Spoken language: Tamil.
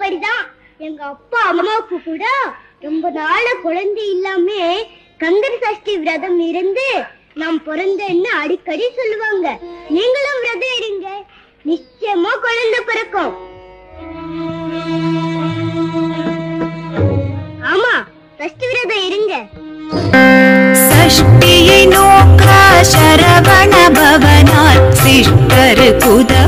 மாதிரிதான் எங்க அப்பா அம்மாவுக்கு கூட ரொம்ப நாள குழந்தை இல்லாம கந்தர் சஷ்டி விரதம் இருந்து நாம் பிறந்தேன்னு அடிக்கடி சொல்லுவாங்க நீங்களும் விரதம் இருங்க நிச்சயமா குழந்தை பிறக்கும் ஆமா சஷ்டி விரதம் இருங்க சஷ்டியை நோக்க சரவண பவனால் சிஷ்டரு குத